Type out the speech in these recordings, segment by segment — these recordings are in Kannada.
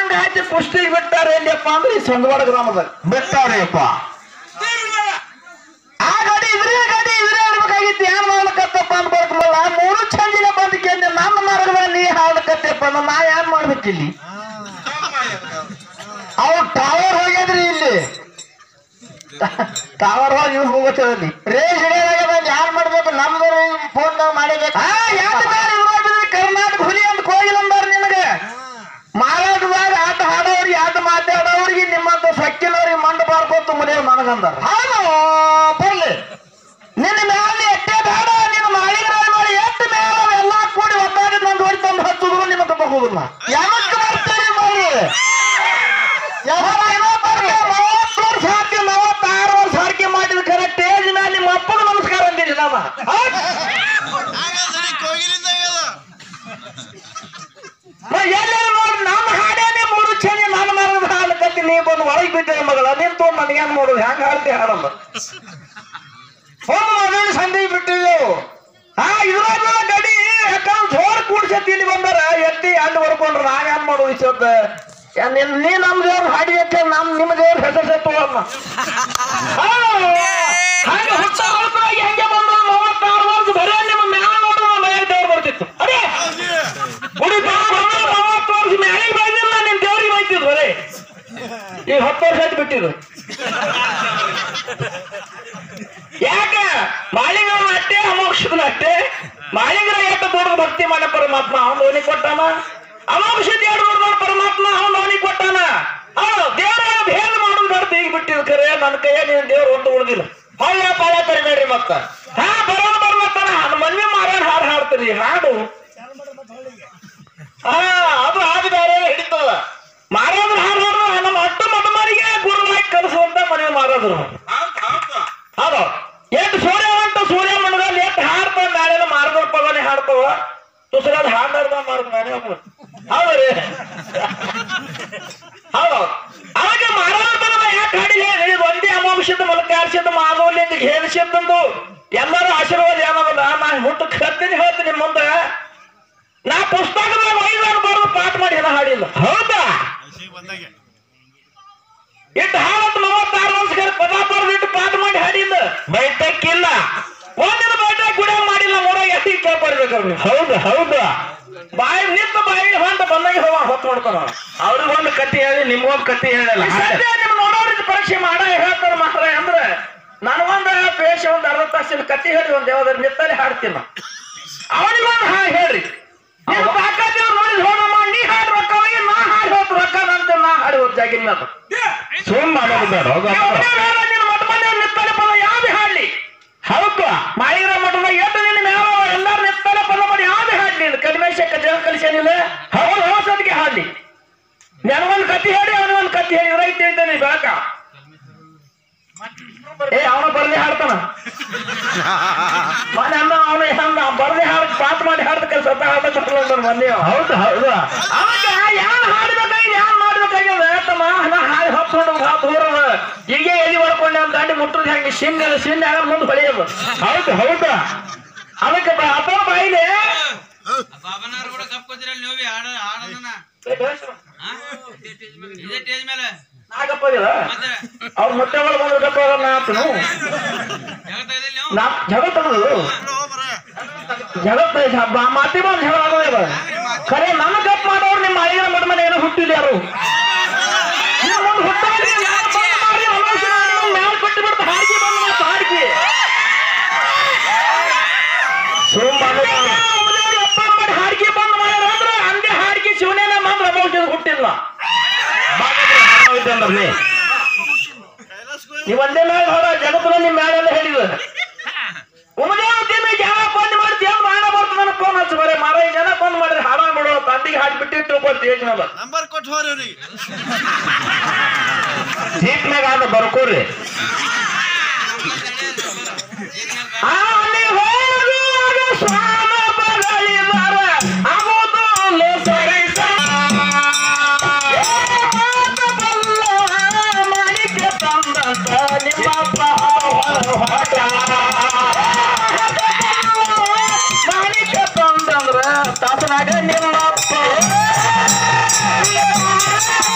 ಅಂಗಡಿ ಹಾಕಿ ಕುಷ್ಟಿಗೆ ಬಿಟ್ಟಾರೆ ಎಲ್ಲಿಯಪ್ಪ ಅಂದ್ರೆ ಈ ಸಂಗವಾಡ ಗ್ರಾಮದಾಗ ಬಿಟ್ಟವ್ರಿಪ್ಪ ಆ ಗಾಡಿ ಇದ್ರೆ ಗಾಡಿ ಇದ್ರೆ ಇರ್ಬೇಕಾಗಿತ್ತು ಏನ್ ಮಾಡ್ಲಕತ್ತಪ್ಪ ಅನ್ಬೇಕಲ್ಲ ಮೂರು ಚಂದಿನ ಬಂದು ಕೇಂದ್ರ ನಮ್ಮ ಮಾರ್ಗದಾಗ ನೀ ಹಾಡ್ಲಕತ್ತಪ್ಪ ಅಂದ್ರೆ ನಾ ಏನ್ ಮಾಡ್ಬೇಕಿಲ್ಲಿ ಅವ್ರು ಟವರ್ ಹೋಗ್ಯದ್ರಿ ಇಲ್ಲಿ ಟವರ್ ಹೋಗಿ ಇವ್ರು ಹೋಗತ್ತಲ್ಲಿ ರೇಸ್ ಹಿಡಿಯೋದಾಗ ಯಾರು ಮಾಡ್ಬೇಕು ನಮ್ದು ಫೋನ್ ಮಾಡಿಬೇಕು ಆ ಯಾವ್ದು ಬೇರೆ ಇವ್ರು ಕರ್ನಾಟಕ ಹುಲಿ ಅಂತ ಹೋಗಿಲ್ಲ ಅಂದಾರ ನಿನಗೆ ಮಾರಾಟದಾಗ ಆಟ ಹಾಡೋರಿಗೆ ಆಟ ಮಾತಾಡೋರಿಗೆ ನಿಮ್ಮಂತ ಸಕ್ಕಿನವ್ರಿಗೆ ಮಂಡ ಬಾರ್ಕೋತು ಮುರಿಯೋ ನನಗಂದಾರ ಹೌದು ಬರ್ಲಿ ನಿನ್ನ ಮ್ಯಾಲೆ ಎಟ್ಟೆ ಬೇಡ ನಿನ್ನ ಮಾಳಿಗೆ ಮಾಡಿ ಎಷ್ಟು ಮೇಲೆ ಎಲ್ಲ ಕೂಡಿ ಒಟ್ಟಾಗಿ ನಂದು ಹೊಡಿ ತಂದು ಹಚ್ಚಿದ್ರು ನಿಮಗೆ ಬರುದಿಲ್ಲ ಯಾವಕ್ಕೆ ಬರ್ತೀರಿ ಬರ್ರಿ ಯಾವಾಗ ಏನೋ ಬರ್ಲಿ ಮೂವತ್ತು ವರ್ಷ ಹಾಕಿ ಮೂವತ್ತಾರು ವರ್ಷ ಹಾಕಿ ಮಾಡಿದ ಖರೆ ಟೇಜ್ ಮೇಲೆ ನಿಮ್ಮ ಅಪ್ಪಗೆ ನಮಸ್ಕಾರ ಅಂದಿರಿ ನಾವ ಎಲ್ಲ ನೋಡಿ ನಮ್ಮ ಹಾಡೇನೆ ಮೂರು ಚೇನೆ ನಾನು ಮಾರದ ಹಾಡ್ಕತ್ತಿ ನೀ ಬಂದು ಒಳಗೆ ಬಿದ್ದೆ ಮಗಳ ನೀನ್ ತೊಗೊಂಡು ನನಗೇನ್ ಮಾಡೋದು ಹೆಂಗ ಹಾಡ್ತಿ ಹಾಡಲ್ಲ ಹೋಮ ಮದುವೆ ಸಂಧಿ ಬಿಟ್ಟಿದ್ದೆವು ಹಾ ಇದ್ರಾಗ ಗಡಿ ಯಾಕಂದ್ರೆ ಜೋರ್ ಕೂಡ್ಸತ್ತಿ ಇಲ್ಲಿ ಬಂದಾರ ಎತ್ತಿ ಅಲ್ಲಿ ಹೊರ್ಕೊಂಡ್ರ ನಾವೇನ್ ಮಾಡೋದು ಇಷ್ಟೊತ್ತ ನೀನ್ ನೀ ನಮ್ ದೇವ್ರ ಹಾಡಿ ಎತ್ತೆ ನಮ್ ನಿಮ್ಮ ದೇವ್ರ ಹೆಸರು ಸತ್ತುವಮ್ಮ ಹಾಗೆ ಹುಟ್ಟ ಹೊರತಾಗಿ ಹೆಂಗೆ ಬಂದ ಮೂವತ್ತಾರು ವರ್ಷ ಬರೇ ನಿಮ್ಮ ಮ್ಯಾಲ ನೋಡುವ ಮನೆಯ ದೇವ್ರು ಬರ್ತಿತ್ತು ಅದೇ ಗುಡಿ ಮೂವತ್ತು ವರ್ಷ ಮ್ಯಾಲಿಗೆ ಬಂದಿಲ್ಲ ನಿನ್ ದೇವ್ರಿಗೆ ಬೈತಿದ್ರು ಬರೇ ಈಗ ಹತ್ತು ವರ್ಷ ಆಯ್ತು ಬಿಟ್ಟಿದ್ರು ಯಾಕ ಮಾಳಿಂಗನ ಅಟ್ಟೆ ಅಮೋಕ್ಷದ ಅಟ್ಟೆ ಮಾಳಿಂಗರ ಎಷ್ಟು ದೊಡ್ಡ ಭಕ್ತಿ ಮಾಡ ಪರಮಾತ್ಮ ಅವನು ಅವನಿಗೆ ಕೊಟ್ಟಾನ ಅಮೋಕ್ಷದ ಎರಡು ದೊಡ್ಡ ಪರಮಾತ್ಮ ಅವನು ಅವನಿಗೆ ಕೊಟ್ಟಾನ ಅವನು ದೇವರ ಭೇದ ಮಾಡೋದು ಬೇಡ ಈಗ ಬಿಟ್ಟಿದ್ ಖರೆ ನನ್ನ ಕೈಯ ನೀನ್ ದೇವ್ರು ಒಂದು ಉಳಿದಿಲ್ಲ ಹೊಳ್ಳ ಪಾಳ ಕರಿಬೇಡ್ರಿ ಮತ್ತ ಹಾ ಬರೋಣ ಬರ್ಮತ್ತಾನ ನನ್ನ ಮನ್ವಿ ಮಾರಾಣ ಹಾಡು ಹಾಡ್ತೀರಿ ಹಾಡು ಹಾ ಅದು ಹಾಡು ಬೇರೆ ಹಿಡಿತದ ಮಾರಾದ್ರ ಹಾಡು ಹಾಡು ನಮ್ಮ ಅಟ್ಟ ಮಟ್ಟ ಮಾರಿಗೆ ಗುರುವಾಗಿ ಕಲಿಸುವಂತ ಮನವಿ ಮಾರಾದ್ರು ಹೌದು ಎಷ್ಟು ಸೂರ್ಯ ಅಂತ ಸೂರ್ಯ ಮಣ್ಣದಲ್ಲಿ ಎಷ್ಟು ಹಾಡ್ತಾವ ನಾಳೆಲ್ಲ ಮಾರ್ಗದ ಪದನೆ ಹಾಡ್ತಾವ ತುಸರಾದ ಹಾಡ್ಲಾರ್ದ ಮಾರ್ಗ ನಾನೇ ಹೌದು ರೀ ಹೌದು ಅವಾಗ ಮಾರಾಟ ಪದನ ಯಾಕೆ ಹಾಡಿಲ್ಲ ಇದು ಒಂದೇ ಅಮೋಕ್ಷದ ಮೂಲಕ ಆರ್ಸಿದ ಮಾಗೋಲಿಂದ ಹೇಳಿಸಿದ್ದು ಎಲ್ಲರೂ ಆಶೀರ್ವಾದ ಏನವಲ್ಲ ನಾ ಹುಟ್ಟು ಕತ್ತೀನಿ ಹೇಳ್ತೀನಿ ನಿಮ್ ಮುಂದೆ ನಾ ಪುಸ್ತಕದಾಗ ಐದಾರು ಬರೆದು ಪಾಠ ಮಾಡಿ ಏನೋ ಹಾಡಿಲ್ಲ ಹೌದಾ ಇಟ್ಟು ಹಾಲತ್ ಮೂವತ್ತಾರು ವರ್ಷಗಳ ಪದ ಬರೆದಿಟ್ಟು ಪಾಠ ಮಾಡಿ ಹಾಡಿಲ್ಲ ಬೈಟಕ್ಕಿಲ್ಲ ಒಂದಿನ ಬೈಟ ಗುಡ ಮಾಡಿಲ್ಲ ಮೂರಾಗ ಎತ್ತಿ ಕೇಳ್ಕೊಡ್ಬೇಕಾದ್ರೆ ನೀವು ಹೌದು ಹೌದು ಬಾಯಿ ನಿಂತ ಬಾಯಿ ಹೊಂದ ಬಂದಾಗ ಹೋಗ ಹೊತ್ತು ಮಾಡ್ತಾನ ಅವ್ರಿಗೊಂದು ಕತ್ತಿ ಹೇಳಿ ನಿಮ್ಗೊಂದು ಕತ್ತಿ ಹೇಳಲ್ಲ ಸದ್ಯ ನಿಮ್ ನೋಡೋರಿಗೆ ಪರೀಕ್ಷೆ ಮಾಡ ಹೇಳ್ತಾರ ಮಾತ್ರ ಅಂದ್ರೆ ನನಗೊಂದು ಪೇಶ ಒಂದ್ ಅರ್ಧ ತಾಸಿನ ಕತ್ತಿ ಹೇಳಿ ಒಂದ್ ಯಾವ್ದಾರು ನಿತ್ತಲ್ಲಿ ಹಾಡ್ತೀನಿ ನಾ. ಅವನಿಗೊಂದು ಹಾ ಹೇಳ್ರಿ ನೀವು ತಾಕತ್ತಿವ್ರು ನೋಡಿ ಹೋಗಮ್ಮ ನೀ ಹಾಡು ರೊಕ್ಕ ಹೋಗಿ ನಾ ಹಾಡು ಹೋದ್ ರೊಕ್ಕ ಅಂತ ನಾ ಹಾಡಿ ಹೋದ್ ಜಾಗಿನ ಮೇಲೆ ಸುಮ್ ಮಾಡೋದು ಬೇಡ ನಿನ್ನ ಮಠ ಮನೆ ನಿತ್ತಲೆ ಪದ ಯಾವ್ದು ಹಾಡ್ಲಿ ಹೌದು ಮಾಳಿಗರ ಮಠದ ಎಷ್ಟು ನಿನ್ನ ಮ್ಯಾಲ ಎಲ್ಲಾರು ನಿತ್ತಲೆ ಪದ ಮಾಡಿ ಯಾವ್ದು ಹಾಡ್ಲಿ ಇದು ಕಡಿಮೆ ಶಕ್ಕ ಜನ ಕಲಿಸೇನಿಲ್ಲ ಹೌದು ಹೊಸದಿಗೆ ಹಾಡ್ಲಿ ನನಗೊಂದು ಕತ್ತಿ ಹೇಳಿ ಅವನಿಗೊಂದು ಕತ್ತಿ ಹೇಳಿ ರೈತ ಇದ್ದಾನೆ ಬೆಳಕ ಏ ಅವನು ಬರ್ಲಿ ಹಾಡ್ತಾನ ಮನೆ ಅನ್ನ ಅವನು ಹಂಗ ಬರ್ಲಿ ಹಾಡ್ ಪಾತ್ ಮಾಡಿ ಹಾಡ್ದ ಸತ ಹಾಡ್ದ ಮಂದಿ ಹೌದು ಹೌದು ಅವಾಗ ಯಾನ್ ಹಾಡ್ಬೇಕಾಗಿ ಯಾನ್ ಮಾಡ್ಬೇಕಾಗ್ಯದ ತಮ್ಮ ನಾ ಹಾಡಿ ಹತ್ಕೊಂಡು ಹಾತ್ ಹೋರದ ಈಗ ಎಲ್ಲಿ ಹೊಡ್ಕೊಂಡೆ ಅಂತ ದಾಂಡಿ ಮುಟ್ಟದ ಹೆಂಗೆ ಸಿಂಗ್ ಸಿಂಗ್ ಆಗ ಮುಂದೆ ಹೊಳೆಯೋದು ಹೌದು ಹೌದು ಅದಕ್ಕೆ ಬ- ಅಪ್ಪ ಬಾಯಿಲೆ ಬಾಬನಾರು ಕೂಡ ಕಪ್ಕೋತಿರಲ್ಲ ನೀವು ಆಡ ಆಡೋದನ್ನ ಇದೇ ಸ್ಟೇಜ್ ಮೇಲೆ ನಾಗಪ್ಪ ಇಲ್ಲ ಮತ್ತೆ ಅವ್ರ ಮುಟ್ಟೆ ಒಳಗೆ ಬಂದಪ್ಪ ನಾ ಆತನು ಹೇಳ್ತಾ ಇದ್ದಿಲ್ಲ ನೀವು ನಾ ಜಗತ್ತದು ಜಗತ್ತ ಹಬ್ಬ ಮಾತಿ ಬಂದು ಜಗಳ ಆಗೋದಿಲ್ಲ ಖರೆ ನನ್ನ ಕಪ್ ಮಾಡೋರು ನಿಮ್ಮ ಅಳಿಯನ ಮಡ ಮೇಲೆ ಏನೋ ಹುಟ್ಟಿಲ್ಲ ಯಾರು ನಿಮ್ಮ ಮುಂದೆ ಹುಟ್ಟಾಗಿ ಯಾರು ಬಂದ್ ಮಾಡಿ ರಮೇಶನ ನಿಮ್ಮ ಮ್ಯಾಲ್ ಕೊಟ್ಟು ಬಿಡ್ತು ಹಾಡ್ಗಿ ಬಂದು ಮತ್ತೆ ಹಾಡ್ಗಿ ಉಮ್ದೇವ್ರು ಅಪ್ಪ ಮಾಡಿ ಹಾಡ್ಗಿ ಬಂದ್ ಮಾಡ್ಯಾರ ಅಂದ್ರೆ ಅಂದೇ ಹಾಡ್ಗಿ ಶಿವನೇನ ಮಾತ್ರ ರಮೇಶನ ಹುಟ್ಟಿಲ್ಲ ನೀವು ಒಂದೇ ಮೇಲೆ ಹೊರ ಜಗತ್ತಿನ ನಿಮ್ಮ ಮ್ಯಾಲೆಲ್ಲ ಹೇಳಿದ್ರು ಉಮದೇವತಿನ ಜನ ಬಂದ್ ಮಾಡ್ತಿ ಅಂತ ಮಾಡ ಬರ್ತದ ಫೋನ್ ಹಚ್ಚ ಬರೀ ಮಾರ ಈ ಜನ ಬಂದ್ ಮಾಡಿದ್ರೆ ಹಾಡ ಬಿಡೋ ತಂದಿಗೆ ಹಾಡಿ ಬಿಟ್ಟಿಟ್ಟು ತಿಳ್ಕೊಳ್ತಿ ಯೋಜನೆ ನಂಬರ್ ಕೊಟ್ಟು ಹೋರಿ ಅವ್ರಿಗೆ ಸೀಟ್ನಾಗ ಆದ ಬರ್ಕೋರಿ ಆ ಅಲ್ಲಿ ಹೋಗುವಾಗ ಸ್ವಾಮ ಬರಲಿದಾರ ಆಗೋದು ಲೇಸರೈಸ. ಏ ಮಾತ ಬಲ್ಲವ ಮಾಣಿಕ್ಯ ತಂದಂತ ನಿಮ್ಮಪ್ಪ ಹೊರಟ. ಮಾಣಿಕ್ಯ ತಂದಂದ್ರ ತಾತನಾಗ ನಿಮ್ಮಪ್ಪ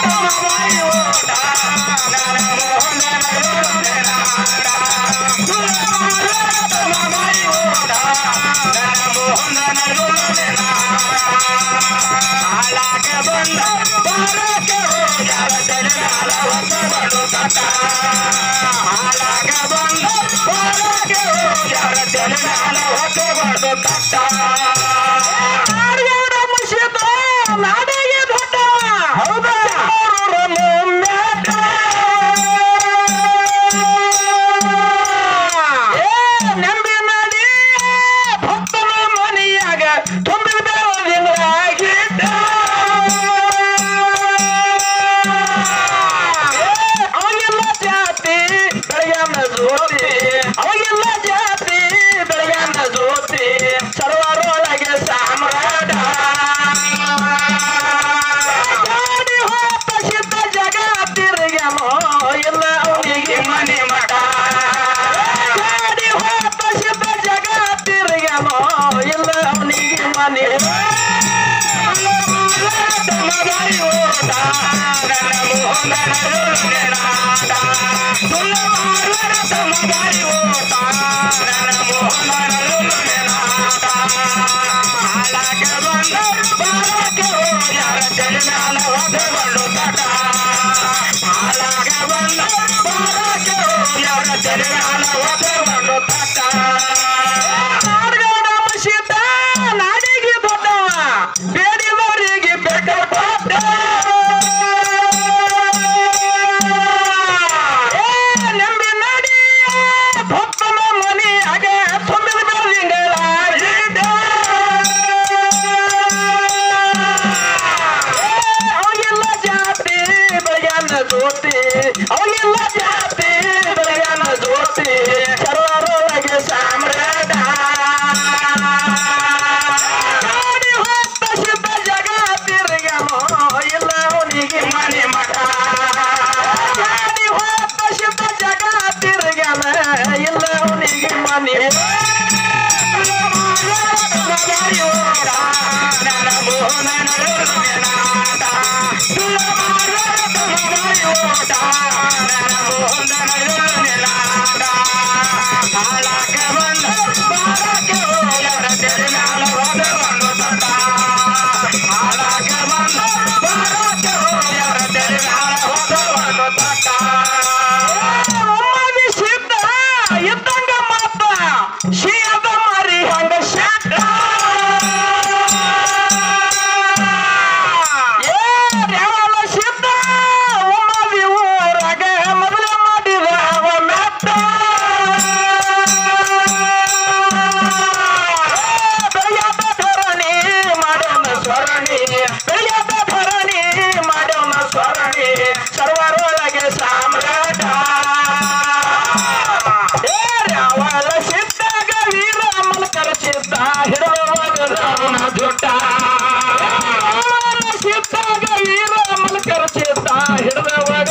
ತಟ್ಟ ನಾಡಗೌಡ ಮುಷಿದ ನಾಡಿಗೆ ದೊಡ್ಡ ಹೌದಾ ನಂಬಿ ನಡಿ ಭಕ್ತನ ಮನೆಯಾಗ ತುಂಬಿದ ಬೆಳದಿಂಗಳಾಗಿದ್ದ ಅವಾಗೆಲ್ಲ ಜಾತಿ ಬೆಳಗನ್ನ ಜ್ಯೋತಿ ಅವಾಗೆಲ್ಲ ಜಾತಿ ಬೆಳಗನ್ನ ಜ್ಯೋತಿ ಸರ್ವರೊಳಗೆ ಸಾಮ್ರಾಟ ಗಾಡಿ ಹೋತ ಸಿದ್ಧ ಜಗ ತಿರುಗನೋ ಇಲ್ಲ ಅವನಿಗೆ ಮನೆ ಮಠ ಗಾಡಿ ಹೋತ ಸಿದ್ಧ ಜಗ ತಿರುಗನೋ ಇಲ್ಲ ಅವನಿಗೆ ಮನೆ ನಾಡಗೌಡ ಮಸೀದ ನಾಡಿಗೆ ದೊಡ್ಡ ಬೇಡಿದವರಿಗೆ ಬೆಟ್ಟ ಕೊಟ್ಟ ಏ ನಂಬಿ ನಡಿ ಭಕ್ತನ ಮನೆಯಾಗ ತುಂಬಿದ ಬೆಳದಿಂಗಳಾಗಿದ್ದ ಅವಾಗೆಲ್ಲ ಜಾತಿ ಬೆಳಗ್ಯಾನ ಜ್ಯೋತಿ ಅವಾಗೆಲ್ಲ ಜಾತಿ ಬೆಳಗ್ಯಾನ ಜ್ಯೋತಿ ಸರ್ವರೊಳಗೆ ಸಾಮ್ರಾಟ ಗಾಡಿ ಹೊತ್ತ ಸಿದ್ಧ ಜಗ ತಿರುಗನೋ ಇಲ್ಲ ಅವನಿಗೆ ಮನೆ ಮಠ ಗಾಡಿ ಹೊತ್ತ ಸಿದ್ಧ ಜಗ ತಿರುಗನ ಇಲ್ಲ ಅವನಿಗೆ ಮನೆ ಒಮ್ಮದಿ ಸಿದ್ಧ ಇದ್ದಂಗ ಮಾತ ಶೀದ ಮರಿ ಹಂಗ ಶಾಟ ಏ ರೇವಲ ಸಿದ್ಧ ಒಮ್ಮದಿ ಊರಾಗ ಮೊದಲ ಮಾಡಿದ ಅವ ಮೆಟ್ಟ ಬೆಳೆಯಾದ ಧರಣಿ ಮಾಡೋಣ ಸ್ವರಣಿ ಬೆಳೆಯಾದ ಧರಣಿ ಮಾಡೋಣ ಸ್ವರಣಿ ಸರ್ವರೊಳಗೆ ಸಾಮ್ರಾಟ ಏ ರಾವಲ ಸಿದ್ಧಾಗ ವೀರ ಮಲ್ಕರ ಸಿದ್ಧ ಹಿಡಿದ ರಾವಣ ಜುಟ್ಟ ರಾವಣ ಸಿದ್ಧಾಗ ವೀರ ಮಲ್ಕರ ಸಿದ್ಧ ಹಿಡಿದ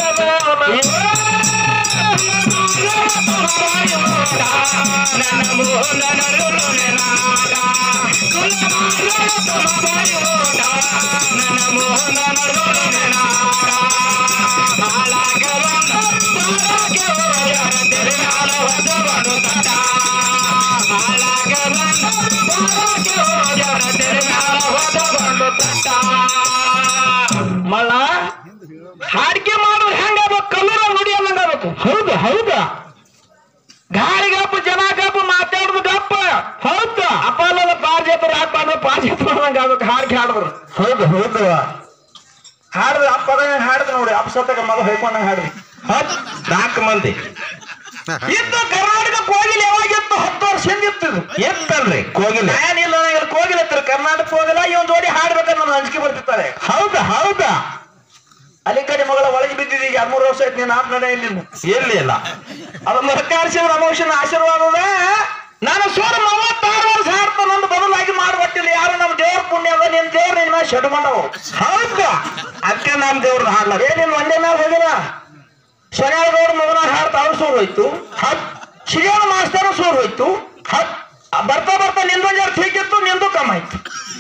ಮಳ ಹಾಡಿಕೆ ಮಾಡೋದು ಹೆಂಗಾಗಬೇಕು ಕಲ್ಲೂರ ನುಡಿ ಅನ್ನಂಗಾಗಬೇಕು ಹೌದು ಹೌದಾ ಗಾಳಿ ಗಪ್ಪ ಜನ ಗಪ್ಪ ಮಾತಾಡುದು ಗಪ್ಪ ಹೌದು ಅಪ್ಪಲ್ಲ ಪಾರ್ಜೇತರ ಹಾಕ್ಬಾರ್ದು ಪಾರ್ಜೇತ ಮಾಡ್ದಂಗ ಆಗ್ಬೇಕು ಹಾಡಿಕೆ ಹಾಡಿದ್ರು ಹೌದು ಹೌದು ಹಾಡಿದ್ರೆ ಅಪ್ಪದ ಹಾಡಿದ್ರು ನೋಡಿ ಅಪ್ಸತ್ತಾಗ ಮಗ ಹೊಯ್ಕೊಂಡಂಗ ಹಾಡ್ರಿ ಹತ್ ನಾಲ್ಕು ಮಂದಿ ಇತ್ತು ಕರ್ನಾಟಕ ಕೋಗಿಲೆ ಯಾವಾಗಿತ್ತು ಹತ್ತು ವರ್ಷ ಹಿಂದಿತ್ತು ಇದು ಎತ್ತಲ್ರಿ ಕೋಗಿಲೆ ಏನಿಲ್ಲ ನನಗೆ ಕೋಗಿಲೆ ಹತ್ತಿರ ಕರ್ನಾಟಕ ಹೋಗಿಲ್ಲ ಇವನ್ ಜೋಡಿ ಹಾಡ್ಬೇಕಂತ ನನ್ನ ಅಂಜಿಕೆ ಬರ್ತಿರ್ತಾರೆ ಹೌದಾ ಹೌದಾ ಅಲ್ಲಿ ಕಡೆ ಮಗಳ ಒಳಗೆ ಬಿದ್ದಿದ್ದೀಗ ಈಗ ಮೂರು ವರ್ಷ ಆಯ್ತು ನೀನು ಆಪ್ ನಡೆ ಇಲ್ಲಿ ಎಲ್ಲಿ ಇಲ್ಲ ಅದು ಮರಕಾರ್ಸಿವ್ರ ಅಮೋಷನ ಆಶೀರ್ವಾದದ ನಾನು ಸೋರ ಮೂವತ್ತಾರು ವರ್ಷ ಹಾಡ್ತ ನಂದು ಬದಲಾಗಿ ಮಾಡ್ಕೊಟ್ಟಿಲ್ಲ ಯಾರು ನಮ್ಮ ದೇವ್ರ ಪುಣ್ಯ ಅದ ನಿನ್ ದೇವ್ರ ನಿನ್ ಮೇಲೆ ಶೆಡ್ ಮಾಡವು ಹೌದಾ ಅದಕ್ಕೆ ನಮ್ ದೇವ್ರನ್ನ ಹಾಡ್ಲ ಏ ನಿನ್ ಒಂದೇ ಮ್ಯಾಲ ಹೋಗಿಲ್ಲ ಶನಿಯಾಳಗೌಡ ಮಗನ ಹಾಡ್ತ ಅವ್ರು ಸೂರ್ ಹೋಯ್ತು ಹತ್ ಶಿರಿಯಾಳ ಮಾಸ್ತರ್ ಸೂರ್ ಹೋಯ್ತು ಹತ್ ಆ ಬರ್ತಾ ಬರ್ತಾ ನಿಂದು ಜರ ಥೀಕಿತ್ತು ನಿಂದು ಕಮ್ಮಾಯ್ತು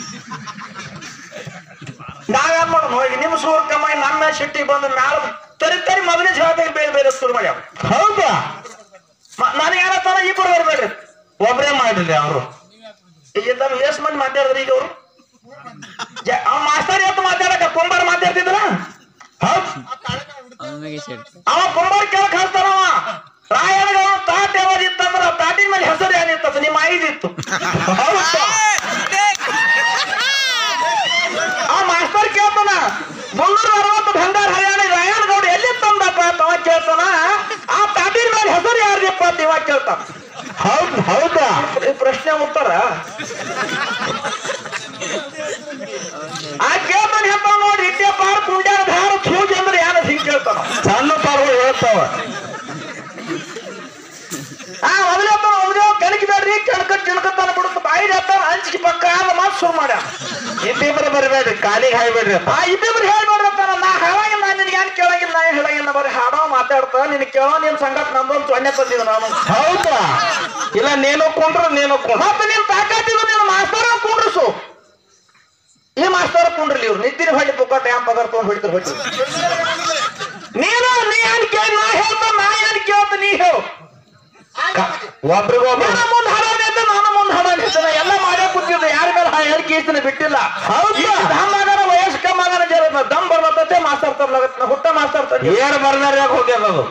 ನಾವೇನ್ ಮಾಡೋಣ ಹೋಗಿ ನಿಮ್ ಸೂರ್ ಕಮ್ಮಾಯಿ ನಮ್ಮ ಮೇಲೆ ಸಿಟ್ಟಿಗೆ ಬಂದು ಮ್ಯಾಲ ತರಿ ತರಿ ಮೊದಲನೇ ಜಾತಿಗೆ ಬೇರೆ ಬೇರೆ ಶುರು ಮಾಡ್ಯಾವ ಹೌದಾ ನಾನು ಯಾರತ್ತಾನ ಇಬ್ಬರು ಬರ್ಬೇಡ್ರಿ ಒಬ್ರೇ ಮಾಡಿದ್ರಿ ಅವರು ಇದ್ದವ್ ಎಷ್ಟ್ ಮಂದಿ ಮಾತಾಡಿದ್ರಿ ಈಗ ಅವರು ಅವ್ ಮಾಸ್ತರ್ ಎತ್ತು ಮಾತಾಡಕ ಕುಂಬಾರ ಮಾತಾಡ್ತಿದ್ರ ಹೌದ್ ಅವ ಕುಂಬಾರ ಕೆಳಕ್ ಹಾಸ್ತಾನವ ರಾಯಣ್ಗ ಅವ ತಾಟ್ ಯಾವಾಗ ಇತ್ತಂದ್ರ ತಾಟಿನ ಮೇಲೆ ಹೆಸರು ಏನಿತ್ತ ನಿಮ್ಮ ಐದಿತ್ತು ಹೌದಾ ಆ ಮಾಸ್ತರ್ ಕೇಳ್ತಾನ ಮುನ್ನೂರ ಅರವತ್ತು ಭಂಡಾರ ಹರಿಯಾಣ ರಾಯಣಗೌಡ ಎಲ್ಲಿ ತಂದಪ್ಪ ಅಂತ ಅವ ಕೇಳ್ತಾನ ಆ ತಾಟಿನ ಮೇಲೆ ಹೆಸರು ಯಾರ್ದಪ್ಪ ಅಂತ ಇವಾಗ ಕೇಳ್ತಾನ ಹೌದ್ ಹೌದಾ ಈ ಪ್ರಶ್ನೆ ಉತ್ತರ ಆ ಕೇಳ್ತಾನ ಹೆಪ್ಪ ನೋಡಿ ಇಟ್ಟೆ ಪಾರ್ ಕುಂಡ್ಯಾರ ಧಾರ ಸೂಜಿ ಅಂದ್ರೆ ಯಾರ ಹಿಂಗ್ ಕೇಳ್ತಾನ ಸಣ್ಣ ಪಾರ್ಗಳು ಹೇಳ್ತಾವ ಆ ಮೊದಲೇಪ್ಪ ಮೊದಲೇ ಕಣಕಿ ಬೇಡ್ರಿ ಕಣಕ ತಿನ್ಕತ್ತಾನ ಬಿಡುತ್ತ ಬಾಯಿ ಹತ್ತಾನ ಹಂಚಿಕೆ ಪಕ್ಕ ಆದ ಮಾತು ಶುರು ಮಾಡ್ಯ ಇಬ್ಬಿಬ್ರು ಬರಬೇಡ್ರಿ ಕಾಲಿಗೆ ಹಾಯ್ಬೇಡ್ರಿ ಅಂತ ಆ ಇಬ್ಬಿಬ್ರು ಹೇಳ್ಬೇಡ್ರತ್ತಾನ ನಾ ಹಾಳಾಗಿಲ್ಲ ನಾ ನಿನ್ಗೆ ಏನ್ ಕೇಳಂಗಿಲ್ಲ ನಾ ಹೇಳಂಗಿಲ್ಲ ಬರೀ ಹಾಡೋ ಮಾತಾಡ್ತಾ ನಿನ್ ಕೇಳೋ ನಿನ್ ಸಂಗತ್ ನಂದೊಂದು ಸೊನ್ನೆ ತಂದಿದ್ದ ನಾನು ಹೌದಾ ಇಲ್ಲ ನೀನು ಕೊಂಡ್ರ ನೀನು ಕೊಂಡ್ರ ಮತ್ತೆ ನೀನ್ ತಾಕಾತಿಲ್ಲ ನೀನು ಮಾಸ್ತರ ಕುಂಡ್ರಸು ಈ ಮಾಸ್ತರ ಕುಂಡ್ರಲಿ ಇವ್ರು ನಿದ್ದಿನ ಹೊಳ್ಳಿ ಪುಕ್ಕಟ್ಟ ಯಾನ್ ಪಗಾರ ತಗೊಂಡ್ ಹೊಡಿತಾರೆ ಹೊಡಿ ನೀನು ನೀ ಏನ್ ಕೇಳಿ ನಾ ಹೇಳ್ತ ನಾ ಏನ್ ಕೇಳ್ತ ನೀ ಹೇಳು ಒಬ್ರಿಗೊಬ್ರು ನಾನು ಮುಂದ್ ಹಾಡೋನಿದ್ದ ನಾನು ಮುಂದ್ ಹಾಡೋನಿದ್ದ ಎಲ್ಲ ಮಾಡೇ ಕೂತಿದ್ದೆ ಯಾರ ಮೇಲೆ ಹಾ ಹೇಳಿಕೆ ಈತನ ಬಿಟ್ಟಿಲ್ಲ ಹೌದಾ? ಮಗನ ವಯಸ್ಕ ಮಗನ ಜರ ದಮ್ ಬರ್ಲತ್ತತೆ ಮಾಸ್ತರ್ ತರ್ಲಾಗತ್ತ ಹುಟ್ಟ ಮಾಸ್ತರ್ ತಂದಿ ಏನ್ ಬರ್ನಾರ್ಯಾಗ ಹೋಗ್ಯದ ಅದು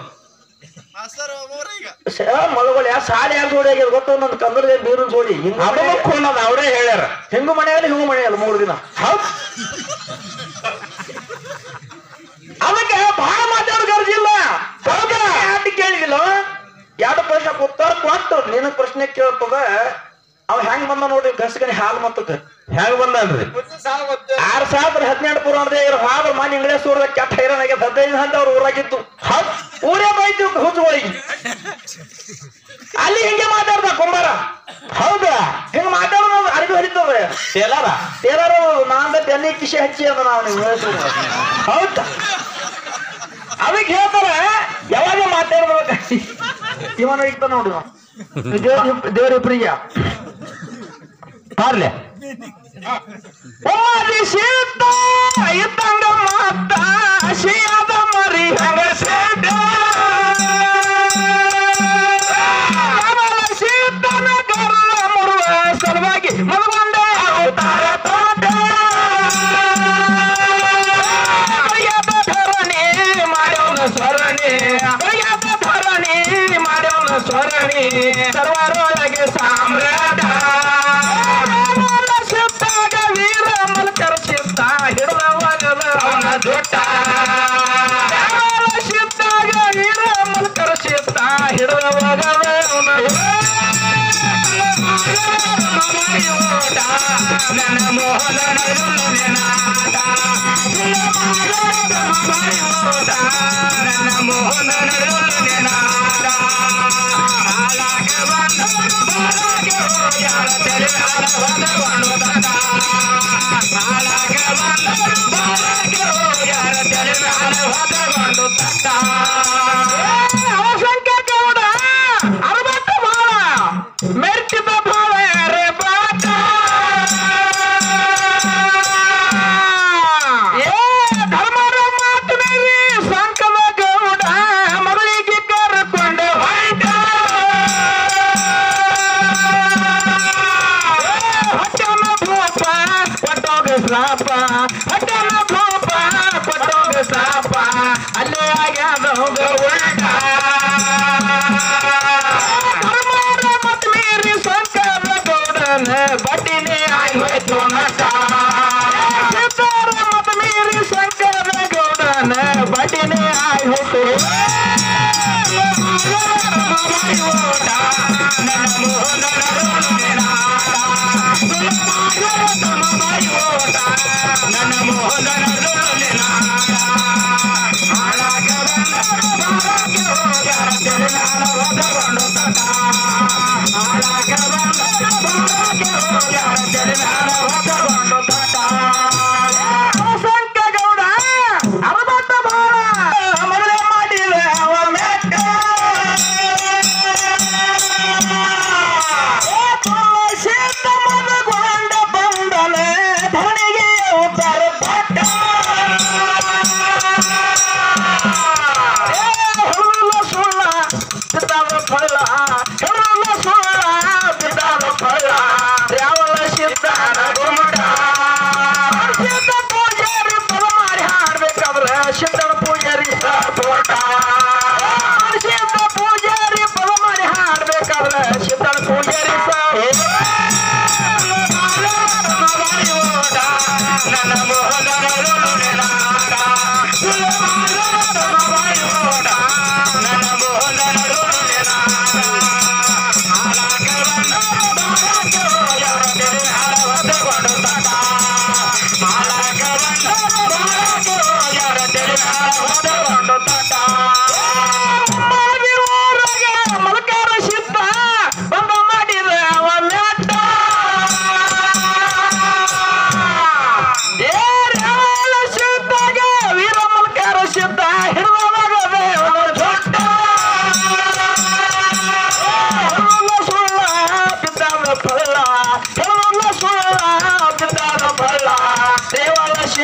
ಮಳಗಳು ಯಾ ಸಾಲಿ ಯಾರು ಜೋಡಿ ಆಗ್ಯದ ಗೊತ್ತ ನನ್ನ ಕಂದ್ರ ಬೀರನ್ ಜೋಡಿ ಹಿಂಗ ಅದನ್ನು ಖೂನದ ಅವರೇ ಹೇಳ್ಯಾರ ಹಿಂಗು ಮನೆಯಲ್ಲಿ ಹಿಂಗು ಮನೆಯಲ್ಲಿ ಮೂರು ದಿನ ಹೌದ್ ಅದಕ್ಕೆ ಬಹಳ ಮಾತಾಡೋ ಗರ್ಜಿಲ್ಲ ಯಾಕೆ ಕೇಳಿಲ್ಲ ಎರಡು ಪ್ರಶ್ನೆ ಉತ್ತರ ಕೊಟ್ಟು ನಿನ್ನ ಪ್ರಶ್ನೆ ಕೇಳ್ತದ ಅವ ಹೆಂಗ್ ಬಂದ ನೋಡಿ ಗಸಗಣಿ ಹಾಲು ಮತ್ತಕ್ಕೆ ಹೆಂಗ್ ಬಂದನ್ರಿ ಆರ್ ಸಾವಿರದ ಹದಿನೆಂಟು ಪುರಾಣದ ಇರೋ ಹಾಲು ಮನೆ ಇಂಗ್ಲೇಸ್ ಊರದ ಕೆಟ್ಟ ಹೈರಾಣ ಆಗ್ಯದ ಹದಿನೈದು ಹಂತ ಅವ್ರ ಊರಾಗಿತ್ತು ಹೌದ್ ಊರೇ ಬೈತು ಹುಚ್ಚುಗಳಿಗೆ ಅಲ್ಲಿ ಹಿಂಗೆ ಮಾತಾಡ್ದ ಕುಂಬಾರ ಹೌದಾ ಹಿಂಗ ಮಾತಾಡೋದು ಅರಿವಿ ಹರಿತದ ಟೇಲರ ಎಲ್ಲಾರು ನಾಂದ ಬೆನ್ನಿ ಕಿಶೆ ಹಚ್ಚಿ ಅದ ನಾವು ನೀವು ಹೌದಾ ಅದಕ್ಕೆ ಹೇಳ್ತಾರೆ ಯಾವಾಗ ಮಾತಾಡ್ಬೇಕು ಇವನ ಇರ್ತ ನೋಡಿ ಇವ. ದೇವ್ರ ದೇವ್ರ ಪ್ರಿಯ ಪಾರ್ಲೆ ಓದಿ ಸೀತ ಇದ್ದಂಗ ಮಾತ ಶಿಯಾದ ಮರಿ ಹಂಗ ಸೇಡ ಅವಳ ಸೀತನ ಕರುಳ ಮುರುವ ಸಲುವಾಗಿ ಮಲಗೊಂಡ ಅವತಾರ ತೋಟ ಅಯ್ಯಪ್ಪ ಧರಣಿ ಮಾಡ್ಯವನ ಸ್ವರಣಿ ಅಯ್ಯಪ್ಪ ಧರಣಿ ಮಾಡ್ಯವನ ಸ್ವರಣಿ ಸರ್ವರೊಳಗೆ ಸಾಮ್ರಾಟ ಸಿದ್ದಾಗ ವೀರ ಮಲ್ಕರ ಸಿದ್ಧ ಹಿಡಿದವಾಗ ಅವನ ದೊಡ್ಡ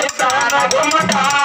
ಗುಮ್ಮಟ